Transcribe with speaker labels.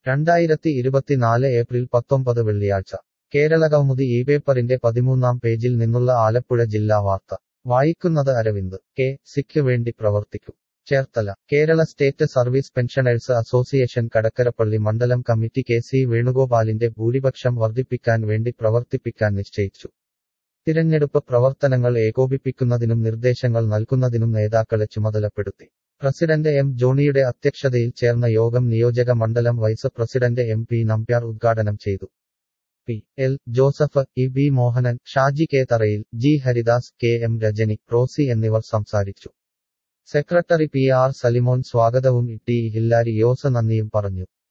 Speaker 1: രണ്ടായിരത്തി ഇരുപത്തിനാല് ഏപ്രിൽ പത്തൊമ്പത് വെള്ളിയാഴ്ച കേരളകൗമുദി ഈ പേപ്പറിന്റെ പതിമൂന്നാം പേജിൽ നിന്നുള്ള ആലപ്പുഴ ജില്ലാ വാർത്ത വായിക്കുന്നത് അരവിന്ദ് കെ സിക്ക് വേണ്ടി പ്രവർത്തിക്കും Cherthala Kerala state service pensioners association Kadakkarappally മണ്ഡലം കമ്മിറ്റി കെ സി വേണുഗോപാലിന്റെ ഭൂരിപക്ഷം വർദ്ധിപ്പിക്കാൻ വേണ്ടി പ്രവർത്തിപ്പിക്കാൻ നിശ്ചയിച്ചു തിരഞ്ഞെടുപ്പ് പ്രവർത്തനങ്ങൾ ഏകോപിപ്പിക്കുന്നതിനും നിർദ്ദേശങ്ങൾ നൽകുന്നതിനും നേതാക്കളെ ചുമതലപ്പെടുത്തി പ്രസിഡന്റ് എം ജോണിയുടെ അധ്യക്ഷതയിൽ ചേർന്ന യോഗം നിയോജക മണ്ഡലം vice president M P Nambiar ഉദ്ഘാടനം ചെയ്തു P L Joseph E B Mohanan Shaji K Tharayil G Haridas K M Rajani Rosy എന്നിവർ സംസാരിച്ചു സെക്രട്ടറി പി ആർ സലിമോൻ സ്വാഗതവും ടി ഹില്ലാരി യോസ നന്ദിയും പറഞ്ഞു